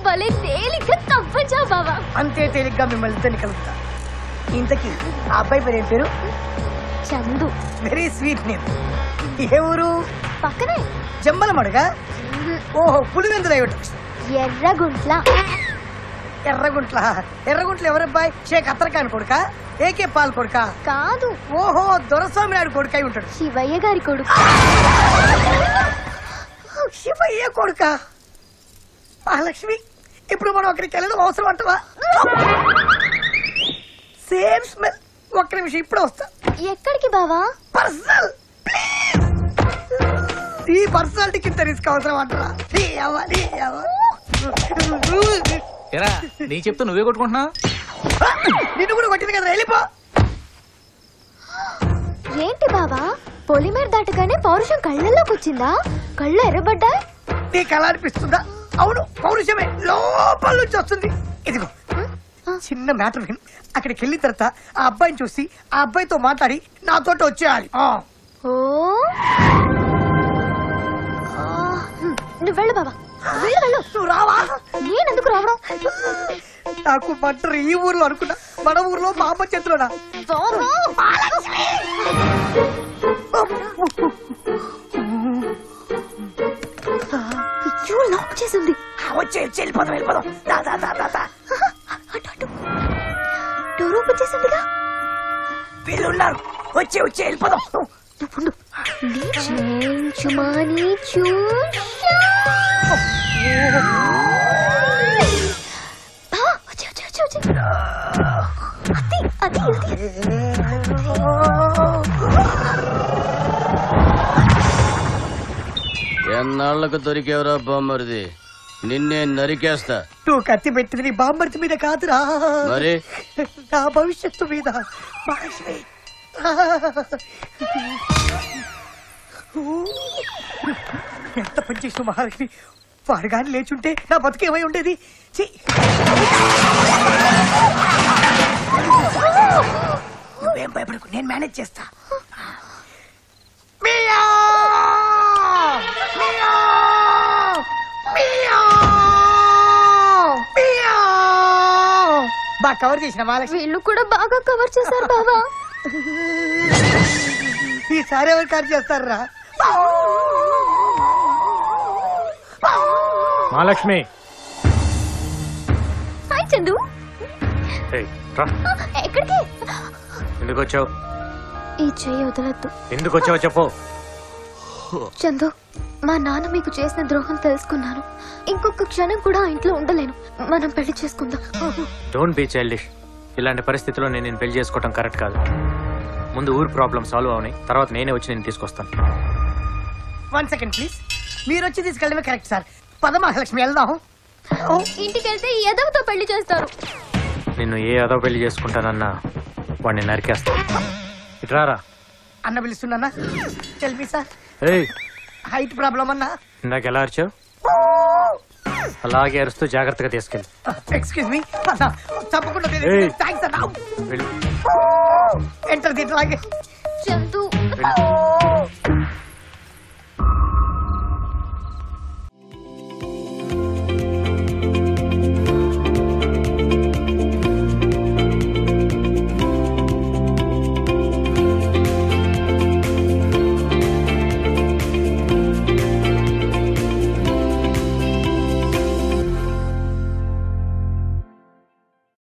భలే తేలిగ్గా తప్పంచావు బావా అంతే తేలిగ్గా మిమ్మల్ని ఇద్దరిని కలుపుతా ఇంతకీ ఆ అబ్బాయి పేరు ఏం పేరు చందు వెరీ స్వీట్ నేమ్ ఏ ఊరు పక్కనే జమ్మల మడుగా ఓహో పులివెందులు అయ్యి ఎర్రగుంట్ల ఎర్రగుంట్ల ఎర్రగుంట్ల ఎవరబ్బాయి షేక్ అత్తరకాని కొడుక ఏకే పాల్ కొడుక కాదు ఓహో దొరస్వామి నాయుడు కొడుక అయి ఉంటాడు శివయ్య గారి కొడుకు శివయ్య కొడుక మహాలక్ష్మి ఇప్పుడు మనం అక్కడికి వెళ్ళడం అవసరం అంటవా సేమ్ స్మెల్ ఒక్క నిమిషం ఇప్పుడు వస్తా ఎక్కడికి బావా పర్సనల్ ఈ పర్సనాలిటీకి ఇంత రిస్క్ అవసరం అంటారా నీ అవ్వ, నీ అవ్వ. ఎరా నీ చెప్తే నువ్వే కొట్టుకుంటున్నావు నిన్ను కూడా కొట్టింది కదా వెళ్ళిపో ఏంటి బావా పొలిమేర దాటగానే పౌరుషం కళ్ళల్లోకి వచ్చిందా కళ్ళు ఎర్రబడ్డా నీ కళ అనిపిస్తుందా అవును పౌరుషమే లోపల నుంచి వస్తుంది ఇదిగో చిన్న మ్యాటర్ విను అక్కడికి వెళ్ళిన తర్వాత ఆ అబ్బాయిని చూసి ఆ అబ్బాయితో మాట్లాడి నాతో వచ్చేయాలి ఆ. ఓ ఆ, హ్మ్, నువ్వు వెళ్ళు బావా వెళ్ళు వెళ్ళు నువ్వు రావా నేనెందుకు రావడం నాకు మంటరు ఈ ఊర్లో అనుకున్నా మన ఊర్లో మా అమ్మ చేతిలోనా బావా అయ్యో లాక్ చేసింది వచ్చే వచ్చి వెళ్ళిపోదాం వెళ్ళిపోదాం దా, దా, దా, దా, దా. అటు అటు డోర్ ఓపెన్ చేసిందిగా వీళ్ళు ఉన్నారు వచ్చే వచ్చే వెళ్ళిపోదాం నువ్వుండు నీ చేయించుమాని చూశా ఆ, వచ్చి వచ్చి వచ్చి వచ్చి అది అది అది ఎన్నాళ్లకు దొరికేవరా బామ్మరిది నిన్నే నరికేస్తా నువ్వు కత్తి పెట్టింది నీ బామ్మర్తి మీద కాదురా మరి నా భవిష్యత్తు మీద మహాలక్ష్మి ఎంత పని చేసావు మహాలక్ష్మి వాడు కానీ లేచుంటే నా బతుకు ఏమై ఉండేది ఛీ! నువ్వేం భయపడకు నేను మేనేజ్ చేస్తా మియా! మియా! మియా! మియా! బాగా కవర్ చేసిన మహాలక్ష్మి వీళ్ళు కూడా బాగా కవర్ చేశారు బావా ఈసారి ఎవరు కార్ చేస్తారా మహాలక్ష్మి హాయ్ చందు ఏయ్, రా ఎక్కడికి ఎందుకు వచ్చావు ఈ చెయ్యి వదలొద్దు ఎందుకు వచ్చావు చెప్పు చందు మా నాన్న మీకు చేసిన ద్రోహం తెలుసుకున్నాను ఇంకొక క్షణం కూడా ఆ ఇంట్లో ఉండలేను మనం పెళ్లి చేసుకుందాం డోంట్ బీ చైల్డిష్ ఇలాంటి పరిస్థితుల్లో నేను నేను పెళ్లి చేసుకోవడం కరెక్ట్ కాదు ముందు ఊరు ప్రాబ్లం సాల్వ్ అవని తర్వాత నేనే వచ్చి నేను తీసుకొస్తాను వన్ సెకండ్ ప్లీజ్ మీరు వచ్చి తీసుకెళ్ళడమే కరెక్ట్ సార్ పద మహాలక్ష్మి వెళ్దాం ఇంటికి వెళ్తే ఈ ఎదవతో పెళ్లి చేస్తారు నిన్ను ఏ అదో పెళ్లి చేసుకుంటానన్నా వాడిని నరికేస్తా ఇట్రారా అన్న పిలుస్తున్నా టెల్ మీ సార్ ఏయ్ హైట్ ప్రాబ్లం అన్నా ఇందాక ఎలా అరిచావు అలాగే అరుస్తూ జాగ్రత్తగా తీసుకెళ్ళి ఎక్స్క్యూజ్ మీ తప్పకుండా Hey. థ్యాంక్స్ అన్నా వెళ్ళు ఎంటర్ ది అలాగే చందు వెళ్ళు